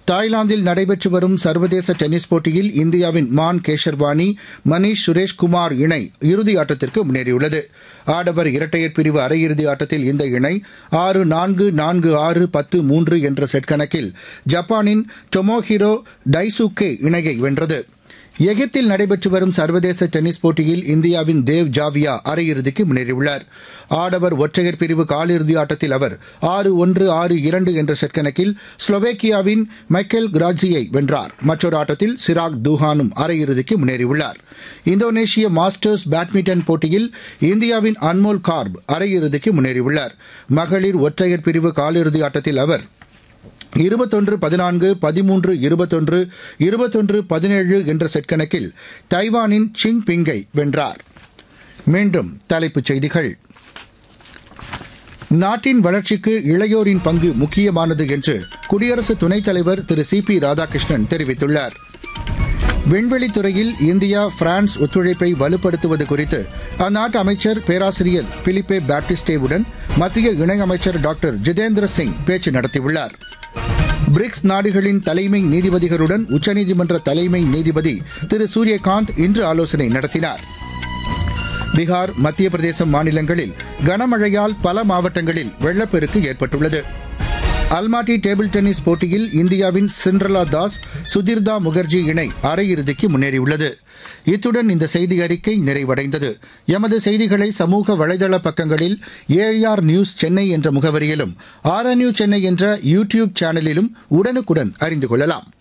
தாய்லாந்தில் நடைபெற்று வரும் சர்வதேச டென்னிஸ் போட்டியில் இந்தியாவின் மான் கேஷர்வானி மணீஷ் சுரேஷ்குமார் இணை இறுதி ஆட்டத்திற்கு முன்னேறியுள்ளது ஆடவர் இரட்டையர் பிரிவு அரையிறுதி ஆட்டத்தில் இந்த இணை ஆறு நான்கு நான்கு ஆறு பத்து மூன்று என்ற செட் கணக்கில் ஜப்பானின் டொமோஹிரோ டைசுகே இணையை வென்றது எகிப்தில் நடைபெற்று வரும் சர்வதேச டென்னிஸ் போட்டியில் இந்தியாவின் தேவ் ஜாவியா அரையிறுதிக்கு முன்னேறியுள்ளார் ஆடவர் ஒற்றையர் பிரிவு காலிறுதி ஆட்டத்தில் அவர் ஆறு ஒன்று ஆறு இரண்டு என்ற செட் கணக்கில் ஸ்லோவேக்கியாவின் மைக்கேல் கிராட்சியை வென்றார் மற்றொரு ஆட்டத்தில் சிராக் தூஹானும் அரையிறுதிக்கு முன்னேறியுள்ளார் இந்தோனேஷிய மாஸ்டர்ஸ் பேட்மிண்டன் போட்டியில் இந்தியாவின் அன்மோல் கார்ப் அரையிறுதிக்கு முன்னேறியுள்ளார் மகளிர் ஒற்றையர் பிரிவு காலிறுதி ஆட்டத்தில் அவர் இருபத்தொன்று பதினான்கு பதிமூன்று இருபத்தொன்று இருபத்தொன்று பதினேழு என்ற செட் கணக்கில் தைவானின் சிங் பிங்கை வென்றார் மீண்டும் தலைப்புச் செய்திகள் நாட்டின் வளர்ச்சிக்கு இளையோரின் பங்கு முக்கியமானது என்று குடியரசு துணைத் தலைவர் திரு சி பி ராதாகிருஷ்ணன் தெரிவித்துள்ளார் விண்வெளித்துறையில் இந்தியா பிரான்ஸ் ஒத்துழைப்பை வலுப்படுத்துவது குறித்து அந்நாட்டு அமைச்சர் பேராசிரியர் பிலிப்பே பாப்டிஸ்டேவுடன் மத்திய இணையமைச்சர் டாக்டர் ஜிதேந்திர சிங் பேச்சு நடத்தியுள்ளார் பிரிக்ஸ் நாடுகளின் தலைமை நீதிபதிகளுடன் உச்சநீதிமன்ற தலைமை நீதிபதி திரு சூரியகாந்த் இன்று ஆலோசனை நடத்தினார் பீகார் மத்திய பிரதேசம் மாநிலங்களில் கனமழையால் பல மாவட்டங்களில் வெள்ளப்பெருக்கு ஏற்பட்டுள்ளது அல்மாட்டி டேபிள் டென்னிஸ் போட்டியில் இந்தியாவின் சிண்ட்ரலா தாஸ் சுதிர்தா முகர்ஜி இணை அரையிறுதிக்கு முன்னேறியுள்ளது இத்துடன் இந்த செய்தி அறிக்கை நிறைவடைந்தது எமது செய்திகளை சமூக வலைதள பக்கங்களில் ஏஆர் நியூஸ் சென்னை என்ற முகவரியிலும் ஆர்என்யூ சென்னை என்ற யூ டியூப் சேனலிலும் உடனுக்குடன் அறிந்து கொள்ளலாம்